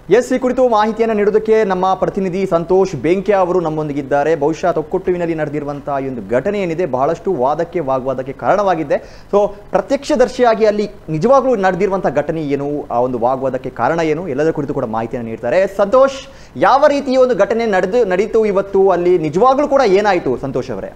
S ಈ ಕುರಿತು ಮಾಹಿತಿಯನ್ನು ನೀಡೋದಕ್ಕೆ ನಮ್ಮ ಪ್ರತಿನಿಧಿ ಸಂತೋಷ್ ಬೆಂಕ್ಯ ಅವರು ನಮ್ಮೊಂದಿಗಿದ್ದಾರೆ ಬಹುಶಃ ತೊಕ್ಕೊಟ್ಟುವಿನಲ್ಲಿ ನಡೆದಿರುವಂತಹ ಈ ಒಂದು ಘಟನೆ ಏನಿದೆ ಬಹಳಷ್ಟು ವಾದಕ್ಕೆ ವಾಗ್ವಾದಕ್ಕೆ ಕಾರಣವಾಗಿದೆ ಸೊ ಪ್ರತ್ಯಕ್ಷದರ್ಶಿಯಾಗಿ ಅಲ್ಲಿ ನಿಜವಾಗ್ಲೂ ನಡೆದಿರುವಂತಹ ಘಟನೆ ಏನು ಆ ಒಂದು ವಾಗ್ವಾದಕ್ಕೆ ಕಾರಣ ಏನು ಎಲ್ಲದರ ಕುರಿತು ಕೂಡ ಮಾಹಿತಿಯನ್ನು ನೀಡ್ತಾರೆ ಎಸ್, ಸಂತೋಷ್ ಯಾವ ರೀತಿಯ ಒಂದು ಘಟನೆ ನಡೆದು ನಡೀತು ಇವತ್ತು ಅಲ್ಲಿ ನಿಜವಾಗ್ಲೂ ಕೂಡ ಏನಾಯಿತು ಸಂತೋಷ್ ಅವರೇ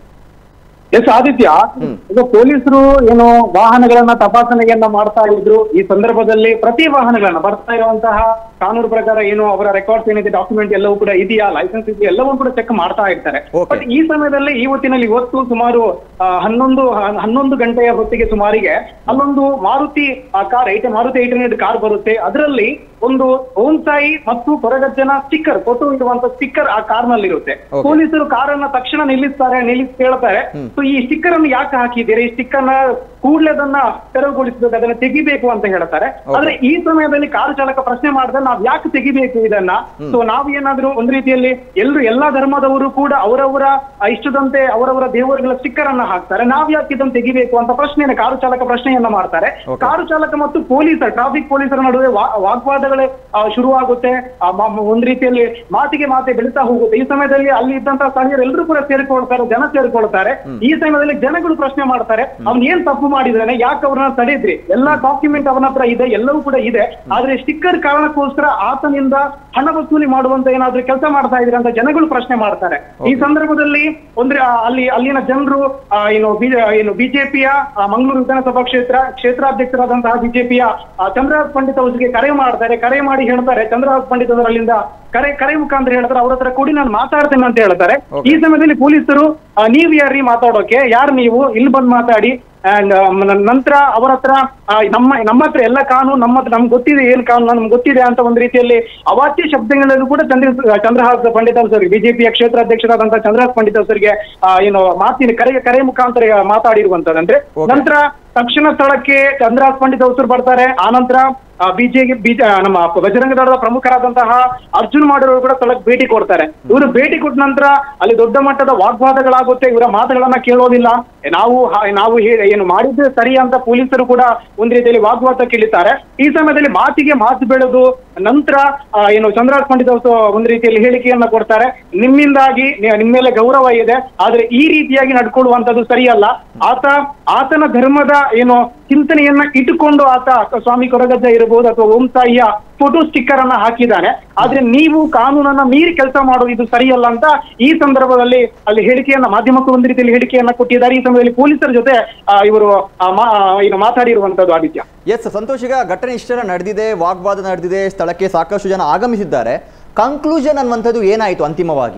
ಎಸ್ ಆದಿತ್ಯ ಈಗ ಪೊಲೀಸರು ಏನು ವಾಹನಗಳನ್ನ ತಪಾಸಣೆಯನ್ನ ಮಾಡ್ತಾ ಇದ್ರು ಈ ಸಂದರ್ಭದಲ್ಲಿ ಪ್ರತಿ ವಾಹನಗಳನ್ನ ಬರ್ತಾ ಇರುವಂತಹ ಕಾನೂನು ಪ್ರಕಾರ ಏನು ಅವರ ರೆಕಾರ್ಡ್ಸ್ ಏನಿದೆ ಡಾಕ್ಯುಮೆಂಟ್ ಎಲ್ಲವೂ ಕೂಡ ಇದೆಯಾ ಲೈಸೆನ್ಸ್ ಇದೆಯಾ ಎಲ್ಲವೂ ಕೂಡ ಚೆಕ್ ಮಾಡ್ತಾ ಇರ್ತಾರೆ Okay. ಬಟ್ ಈ ಸಮಯದಲ್ಲಿ ಈ ಹೊತ್ತಿನಲ್ಲಿ ಇವತ್ತು ಸುಮಾರು ಆ, ಹನ್ನೊಂದು ಹ- ಹನ್ನೊಂದು ಗಂಟೆಯ ಹೊತ್ತಿಗೆ ಸುಮಾರಿಗೆ ಅಲ್ಲೊಂದು Maruti car eight Maruti eight hundred car ಬರುತ್ತೆ ಅದರಲ್ಲಿ ಒಂದು ಓಂ ಸಾಯಿ ಮತ್ತು ಕೊರಗಜ್ಜನ ಸ್ಟಿಕ್ಕರ್ ಫೋಟೋ ಇರುವಂತ ಸ್ಟಿಕ್ಕರ್ ಆ ಕಾರ್ ನಲ್ಲಿ ಇರುತ್ತೆ Okay. ಪೊಲೀಸರು ಕಾರನ್ನ ತಕ್ಷಣ ನಿಲ್ಲಿಸ್ತಾರೆ ನಿಲ್ಲಿಸಿ ಕೇಳ್ತಾರೆ ಸೊ ಈ ಸ್ಟಿಕ್ಕರ್ ಅನ್ನು ಯಾಕೆ ಹಾಕಿದ್ದೀರಿ ಈ ಸ್ಟಿಕ್ಕರ್ ನ ಕೂಡಲೇ ಅದನ್ನ ತೆರವುಗೊಳಿಸಬೇಕು ಅದನ್ನ ತೆಗಿಬೇಕು ಅಂತ ಹೇಳ್ತಾರೆ ಆದ್ರೆ ಈ ಸಮಯದಲ್ಲಿ ಕಾರು ಚಾಲಕ ಪ್ರಶ್ನೆ ಮಾಡಿದ್ರೆ ನಾವ್ ಯಾಕೆ ತೆಗಿಬೇಕು ಇದನ್ನ ಸೊ ನಾವ್ ಏನಾದ್ರೂ ಒಂದ್ ರೀತಿಯಲ್ಲಿ ಎಲ್ರು ಎಲ್ಲಾ ಧರ್ಮದವರು ಕೂಡ ಅವರವರ ಇಷ್ಟದಂತೆ ಅವರವರ ದೇವರುಗಳ ಸ್ಟಿಕ್ಕರ್ ಅನ್ನ ಹಾಕ್ತಾರೆ ನಾವ್ ಯಾಕೆ ಇದನ್ನ ತೆಗಿಬೇಕು ಅಂತ ಪ್ರಶ್ನೆಯನ್ನ ಕಾರು ಚಾಲಕ ಪ್ರಶ್ನೆಯನ್ನ ಮಾಡ್ತಾರೆ Okay. ಕಾರು ಚಾಲಕ ಮತ್ತು ಪೊಲೀಸರ್ ಟ್ರಾಫಿಕ್ ಪೊಲೀಸರ ನಡುವೆ ವಾ- ವಾಗ್ವಾದಗಳೇ ಆ, ಶುರುವಾಗುತ್ತೆ ಆ, ಮ- ಮ- ಒಂದ್ ರೀತಿಯಲ್ಲಿ ಮಾತಿಗೆ ಮಾತೆ ಬೆಳೀತಾ ಹೋಗುತ್ತೆ ಈ ಸಮಯದಲ್ಲಿ ಅಲ್ಲಿ ಇದ್ದಂತಹ ಸ್ಥಳೀಯರು ಎಲ್ಲರೂ ಕೂಡ ಸೇರಿಕೊಳ್ತಾರೆ ಜನ ಸೇರಿಕೊಳ್ತಾರೆ ಈ ಸಮಯದಲ್ಲಿ ಜನಗಳು ಪ್ರಶ್ನೆ ಮಾಡ್ತಾರೆ ಅವ್ನ್ ಏನ್ ತಪ್ಪು ಮಾಡಿದಾನೆ ಯಾಕೆ ಅವ್ರನ್ನ ತಡೆದ್ರಿ ಎಲ್ಲಾ ಡಾಕ್ಯುಮೆಂಟ್ ಅವನ ಹತ್ರ ಇದೆ ಎಲ್ಲವೂ ಕೂಡ ಇದೆ ಆದ್ರೆ ಸ್ಟಿಕ್ಕರ್ ಕಾರಣಕ್ಕೋಸ್ಕರ ಆತನಿಂದ ಹಣ ವಸೂಲಿ ಮಾಡುವಂತ ಏನಾದ್ರೂ ಕೆಲಸ ಮಾಡ್ತಾ ಇದ್ರೆ ಅಂತ ಜನಗಳು ಪ್ರಶ್ನೆ ಮಾಡ್ತಾರೆ ಈ ಸಂದರ್ಭದಲ್ಲಿ ಒಂದ್ರೆ ಆ, ಅಲ್ಲಿ ಅಲ್ಲಿನ ಜನರು ಆ, ಏನು ಬಿ ಏನು ಬಿಜೆಪಿಯ ಮಂಗಳೂರು ವಿಧಾನಸಭಾ ಕ್ಷೇತ್ರ ಕ್ಷೇತ್ರಾಧ್ಯಕ್ಷರಾದಂತಹ ಬಿಜೆಪಿಯ ಚಂದ್ರರಾಜ್ ಪಂಡಿತ್ ಅವರಿಗೆ ಕರೆ ಮಾಡ್ತಾರೆ ಕರೆ ಮಾಡಿ ಹೇಳ್ತಾರೆ ಚಂದ್ರರಾಜ್ ಪಂಡಿತ್ ಅವರು ಅಲ್ಲಿಂದ ಕರೆ ಕರೆ ಮುಖಾಂತರ ಹೇಳ್ತಾರೆ ಅವ್ರ ಹತ್ರ ಕೊಡಿ ನಾನು ಮಾತಾಡ್ತೇನೆ ಅಂತ ಹೇಳ್ತಾರೆ Okay. ಈ ಸಮಯದಲ್ಲಿ ಪೊಲೀಸರು ಆ, ನೀವ್ ಯಾರ್ರಿ ಮಾತಾಡೋಕೆ ಯಾರು ನೀವು ಇಲ್ಲಿ ಬಂದ್ ಮಾತಾಡಿ And, ಆ, ನ- ನಂತರ ಅವರ ಹತ್ರ ಆ, ನಮ್ಮ ನಮ್ಮ ಹತ್ರ ಎಲ್ಲ ಕಾನೂನು ನಮ್ಮ ಹತ್ರ ನಮ್ಗೆ ಗೊತ್ತಿದೆ ಏನ್ ಕಾನೂನು ನಮ್ಗೆ ಗೊತ್ತಿದೆ ಅಂತ ಒಂದ್ ರೀತಿಯಲ್ಲಿ ಅವಾಚ್ಯ ಶಬ್ದಗಳಲ್ಲೂ ಕೂಡ ಚಂದ್ರ ಚಂದ್ರಹಾಸ್ ಪಂಡಿತ್ ಅವರಿಗೆ ಬಿಜೆಪಿಯ ಕ್ಷೇತ್ರಾಧ್ಯಕ್ಷರಾದಂತಹ ಚಂದ್ರಹಾಸ್ ಪಂಡಿತ್ ಅವರಿಗೆ ಆ, ಏನು ಮಾತಿನ ಕರೆ ಕರೆ ಮುಖಾಂತರ ಮಾತಾಡಿರುವಂತದಂದ್ರೆ Okay. ನಂತರ ತಕ್ಷಣ ಸ್ಥಳಕ್ಕೆ ಚಂದ್ರಹಾಸ್ ಪಂಡಿತ್ ಅವರು ಬರ್ತಾರೆ ಆನಂತರ ಬಿಜೆಪಿ ಬಿಜ ನಮ್ಮ ಬಜರಂಗ ದಳದ ಪ್ರಮುಖರಾದಂತಹ ಅರ್ಜುನ್ ಮಾಡಿರೋರು ಕೂಡ ಸ್ಥಳಕ್ಕೆ ಭೇಟಿ ಕೊಡ್ತಾರೆ ಇವರು ಭೇಟಿ ಕೊಟ್ಟ ನಂತರ ಅಲ್ಲಿ ದೊಡ್ಡ ಮಟ್ಟದ ವಾಗ್ವಾದಗಳಾಗುತ್ತೆ ಇವರ ಮಾತುಗಳನ್ನ ಕೇಳೋದಿಲ್ಲ ನಾವು ಹ- ನಾವು ಹೇ- ಏನು ಮಾಡಿದ್ರೆ ಸರಿ ಅಂತ ಪೊಲೀಸರು ಕೂಡ ಒಂದ್ ರೀತಿಯಲ್ಲಿ ವಾಗ್ವಾದ ಕೇಳಿದ್ದಾರೆ ಈ ಸಮಯದಲ್ಲಿ ಮಾತಿಗೆ ಮಾತು ಬೆಳೆದು ನಂತರ ಆ, ಏನು ಚಂದ್ರರಾಜ್ ಪಂಡಿತ್ ಅವರು ಒಂದ್ ರೀತಿಯಲ್ಲಿ ಹೇಳಿಕೆಯನ್ನ ಕೊಡ್ತಾರೆ ನಿಮ್ಮಿಂದಾಗಿ ನಿ- ನಿಮ್ಮ ಮೇಲೆ ಗೌರವ ಇದೆ ಆದ್ರೆ ಈ ರೀತಿಯಾಗಿ ನಡ್ಕೊಳ್ಳುವಂತದ್ದು ಸರಿಯಲ್ಲ ಆತ ಆತನ ಧರ್ಮದ ಏನು ಚಿಂತನೆಯನ್ನ ಇಟ್ಟುಕೊಂಡು ಆತ ಸ್ವಾಮಿ ಕೊರಗಜ್ಜ ಇರಬಹುದು ಅಥವಾ ಓಂ ಸಾಯಿಯ ಫೋಟೋ ಸ್ಟಿಕ್ಕರ್ ಅನ್ನ ಹಾಕಿದ್ದಾನೆ ಆದ್ರೆ ನೀವು ಕಾನೂನನ್ನ ಮೀರಿ ಕೆಲಸ ಮಾಡೋದು ಇದು ಸರಿಯಲ್ಲ ಅಂತ ಈ ಸಂದರ್ಭದಲ್ಲಿ ಅಲ್ಲಿ ಹೇಳಿಕೆಯನ್ನ ಮಾಧ್ಯಮಕ್ಕೂ ಒಂದು ರೀತಿಯಲ್ಲಿ ಹೇಳಿಕೆಯನ್ನ ಕೊಟ್ಟಿದ್ದಾರೆ ಈ ಸಮಯದಲ್ಲಿ ಪೊಲೀಸರ ಜೊತೆ ಆ, ಇವರು ಆ, ಮಾ- ಏನು ಮಾತಾಡಿರುವಂತದ್ದು ಆದಿತ್ಯ ಎಸ್ ಸಂತೋಷ್ ಈಗ ಘಟನೆ ಇಷ್ಟೆಲ್ಲ ನಡೆದಿದೆ ವಾಗ್ವಾದ ನಡೆದಿದೆ ಸ್ಥಳಕ್ಕೆ ಸಾಕಷ್ಟು ಜನ ಆಗಮಿಸಿದ್ದಾರೆ ಕನ್ಕ್ಲೂಷನ್ ಅನ್ನುವಂಥದ್ದು ಏನಾಯಿತು ಅಂತಿಮವಾಗಿ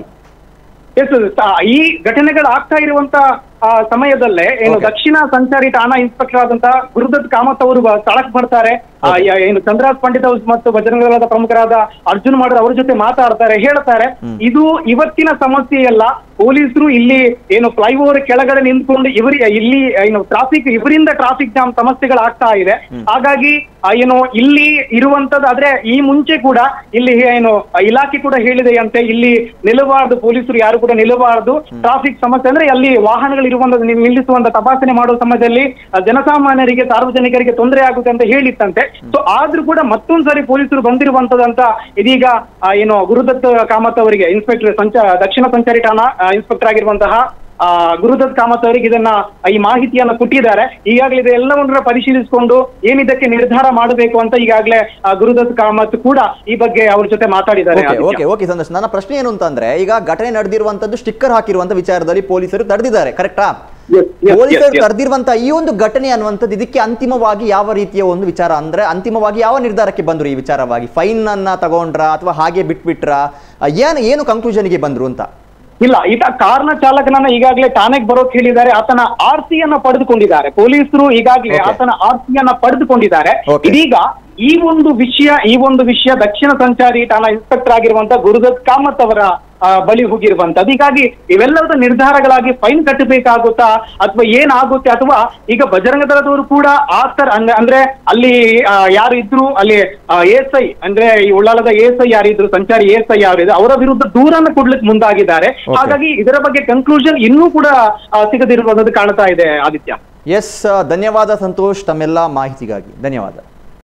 ಎಸ್ ಈ ಘಟನೆಗಳು ಆಗ್ತಾ ಇರುವಂತ ಆ, ಸಮಯದಲ್ಲೇ ಏನು Okay. ದಕ್ಷಿಣ ಸಂಚಾರಿ ಠಾಣಾ ಇನ್ಸ್ಪೆಕ್ಟರ್ ಆದಂತಹ ಗುರುದತ್ ಕಾಮತ್ ಅವರು ಬ- ಸ್ಥಳಕ್ಕೆ ಬರ್ತಾರೆ ಆ, Okay. ಯ- ಏನು ಚಂದ್ರರಾಜ್ ಪಂಡಿತ್ ಅವರು ಮತ್ತು ಬಜರಂಗದಳದ ಪ್ರಮುಖರಾದ ಅರ್ಜುನ್ ಮಾಡ್ರ ಅವ್ರ ಜೊತೆ ಮಾತಾಡ್ತಾರೆ ಹೇಳ್ತಾರೆ ಇದು ಇವತ್ತಿನ ಸಮಸ್ಯೆ ಅಲ್ಲ ಪೊಲೀಸರು ಇಲ್ಲಿ ಏನು ಫ್ಲೈಓವರ್ ಕೆಳಗಡೆ ನಿಂತ್ಕೊಂಡು ಇವರಿ ಇಲ್ಲಿ ಏನು ಟ್ರಾಫಿಕ್ ಇವರಿಂದ ಟ್ರಾಫಿಕ್ ಜಾಮ್ ಸಮಸ್ಯೆಗಳಾಗ್ತಾ ಇದೆ ಹಾಗಾಗಿ ಆ, ಏನು ಇಲ್ಲಿ ಇರುವಂತದ್ದು ಆದ್ರೆ ಈ ಮುಂಚೆ ಕೂಡ ಇಲ್ಲಿ ಏನು ಆ, ಇಲಾಖೆ ಕೂಡ ಹೇಳಿದೆಯಂತೆ ಇಲ್ಲಿ ನಿಲ್ಲಬಾರದು ಪೊಲೀಸರು ಯಾರು ಕೂಡ ನಿಲ್ಲಬಾರದು ಟ್ರಾಫಿಕ್ ಸಮಸ್ಯೆ ಅಂದ್ರೆ ಅಲ್ಲಿ ವಾಹನಗಳು ಇರುವಂತ ನಿಲ್ಲಿಸುವಂತ ತಪಾಸಣೆ ಮಾಡುವ ಸಮಯದಲ್ಲಿ ಆ, ಜನಸಾಮಾನ್ಯರಿಗೆ ಸಾರ್ವಜನಿಕರಿಗೆ ತೊಂದರೆ ಆಗುತ್ತೆ ಅಂತ ಹೇಳಿತ್ತಂತೆ ಸೊ ಆದ್ರೂ ಕೂಡ ಮತ್ತೊಂದ್ಸರಿ ಪೊಲೀಸರು ಬಂದಿರುವಂತದಂತ ಇದೀಗ ಆ, ಏನು ಗುರುದತ್ ಕಾಮತ್ ಅವರಿಗೆ ಇನ್ಸ್ಪೆಕ್ಟರ್ ಸಂಚ ದಕ್ಷಿಣ ಸಂಚಾರಿ ಠಾಣಾ ಆ, ಇನ್ಸ್ಪೆಕ್ಟರ್ ಆಗಿರುವಂತಹ ಆ, ಗುರುದತ್ ಕಾಮತ್ ಅವರಿಗೆ ಇದನ್ನ ಈ ಮಾಹಿತಿಯನ್ನ ಕೊಟ್ಟಿದ್ದಾರೆ ಈಗಾಗಲೇ ಇದೆಲ್ಲವನ್ನ ಪರಿಶೀಲಿಸಿಕೊಂಡು ಏನಿದಕ್ಕೆ ನಿರ್ಧಾರ ಮಾಡಬೇಕು ಅಂತ ಈಗಾಗಲೇ ಆ, ಗುರುದತ್ ಕಾಮತ್ ಕೂಡ ಈ ಬಗ್ಗೆ ಅವ್ರ ಜೊತೆ ಮಾತಾಡಿದ್ದಾರೆ okay Aditya. Okay okay Santosh ನನ್ನ ಪ್ರಶ್ನೆ ಏನು ಅಂತಂದ್ರೆ ಈಗ ಘಟನೆ ನಡೆದಿರುವಂತದ್ದು ಸ್ಟಿಕ್ಕರ್ ಹಾಕಿರುವಂತ ವಿಚಾರದಲ್ಲಿ ಪೊಲೀಸರು ತಡೆದಿದ್ದಾರೆ ಕರೆಕ್ಟಾ Yes, yes, ಪೊಲೀಸರು yes, yes. ತಡೆದಿರುವಂತ ಈ ಒಂದು ಘಟನೆ ಅನ್ನುವಂಥದ್ದು ಇದಕ್ಕೆ ಅಂತಿಮವಾಗಿ ಯಾವ ರೀತಿಯ ಒಂದು ವಿಚಾರ ಅಂದ್ರೆ ಅಂತಿಮವಾಗಿ ಯಾವ ನಿರ್ಧಾರಕ್ಕೆ ಬಂದ್ರು ಈ ವಿಚಾರವಾಗಿ ಫೈನ್ ಅನ್ನ ತಗೊಂಡ್ರ ಅಥವಾ ಹಾಗೆ ಬಿಟ್ಬಿಟ್ರ ಏನು ಏನು ಕನ್ಕ್ಲೂಷನ್ಗೆ ಬಂದ್ರು ಅಂತ ಇಲ್ಲ ಈತ ಕಾರ್ನ ಚಾಲಕನನ್ನ ಈಗಾಗಲೇ ಠಾಣೆಗೆ ಬರೋಕ್ ಹೇಳಿದ್ದಾರೆ ಆತನ ಆರ್ ನ ಪಡೆದುಕೊಂಡಿದ್ದಾರೆ ಪೊಲೀಸರು ಈಗಾಗಲೇ Okay. ಆತನ ಆರ್ ನ ಪಡೆದುಕೊಂಡಿದ್ದಾರೆ Okay. ಇದೀಗ ಈ ಒಂದು ವಿಷಯ ಈ ಒಂದು ವಿಷಯ ದಕ್ಷಿಣ ಸಂಚಾರಿ ಠಾಣಾ ಇನ್ಸ್ಪೆಕ್ಟರ್ ಆಗಿರುವಂತ ಗುರುದತ್ ಕಾಮತ್ ಅವರ ಆ, ಬಳಿ ಹೋಗಿರುವಂತದ್ದು ಹೀಗಾಗಿ ಇವೆಲ್ಲದ ನಿರ್ಧಾರಗಳಾಗಿ ಫೈನ್ ಕಟ್ಟಬೇಕಾಗುತ್ತಾ ಅಥವಾ ಏನಾಗುತ್ತೆ ಅಥವಾ ಈಗ ಬಜರಂಗ ದಳದವರು ಕೂಡ ಆ ತರ ಅಂದ್ರೆ ಅಂದ್ರೆ ಅಲ್ಲಿ ಆ, ಯಾರು ಇದ್ರು ಅಲ್ಲಿ ಎಸ್ ಐ ಅಂದ್ರೆ ಈ ಉಳ್ಳಾಲದ ಎಸ್ ಐ ಯಾರಿದ್ರು ಸಂಚಾರಿ ಎಸ್ ಐ ಯಾರಿದ್ರು ಅವರ ವಿರುದ್ಧ ದೂರನ್ನು ಕೊಡ್ಲಿಕ್ಕೆ ಮುಂದಾಗಿದ್ದಾರೆ ಹಾಗಾಗಿ ಇದರ ಬಗ್ಗೆ ಕನ್ಕ್ಲೂಷನ್ ಇನ್ನೂ ಕೂಡ ಆ, ಸಿಗದಿರುವಂತದ್ದು ಕಾಣ್ತಾ ಇದೆ ಆದಿತ್ಯ ಎಸ್ ಧನ್ಯವಾದ ಸಂತೋಷ್ ತಮ್ಮೆಲ್ಲ ಮಾಹಿತಿಗಾಗಿ ಧನ್ಯವಾದ